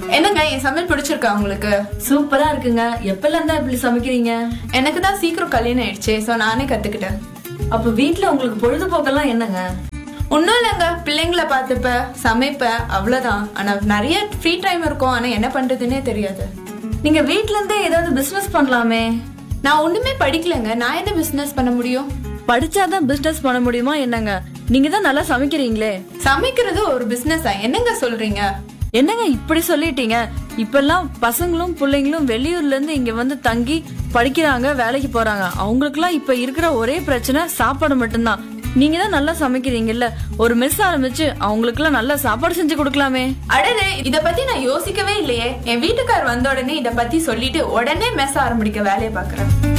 என்னங்க என் சமையல் பிடிச்சிருக்கா உங்களுக்கு சூப்பரா இருக்குங்க எப்பல இருந்தா இப்படி சமைக்கிறீங்க எனக்கு தான் சீக்கிரம் கல்யாணம் ஆயிடுச்சு சோ நானே கத்துக்கிட்டேன் அப்ப வீட்ல உங்களுக்கு பொழுதுபோக்கெல்லாம் என்னங்க ஒன்றும் இல்லைங்க பிள்ளைங்கள பார்த்துப்ப சமைப்பேன் அவ்வளோதான் ஆனா நிறைய ஃப்ரீ டைம் இருக்கும் ஆனா என்ன பண்றதுன்னே தெரியாது நீங்க வீட்ல இருந்தே ஏதாவது பிசினஸ் பண்ணலாமே நான் ஒண்ணுமே படிக்கலங்க நான் என்ன பிசினஸ் பண்ண முடியும் படிச்சாதான் பிசினஸ் பண்ண முடியுமா என்னங்க நீங்க தான் நல்லா சமைக்கிறீங்களே சமைக்கிறது ஒரு பிசினஸா என்னங்க சொல்றீங்க என்னங்க இப்படி சொல்லிட்டீங்க இப்பெல்லாம் பசங்களும் பிள்ளைங்களும் வெளியூர்ல இருந்து இங்க வந்து தங்கி படிக்கிறாங்க வேலைக்கு போறாங்க அவங்களுக்குலாம் இப்ப இருக்கிற ஒரே பிரச்சனை சாப்பாடு மட்டும்தான் நீங்க தான் நல்லா சமைக்கிறீங்கல்ல ஒரு மெஸ் ஆரம்பிச்சு அவங்களுக்குலாம் நல்லா சாப்பாடு செஞ்சு கொடுக்கலாமே அடடே இத பத்தி நான் யோசிக்கவே இல்லையே என் வீட்டுக்கார் வந்த உடனே இத பத்தி சொல்லிட்டு உடனே மெஸ் ஆரம்பிக்க வேலையை பாக்குறேன்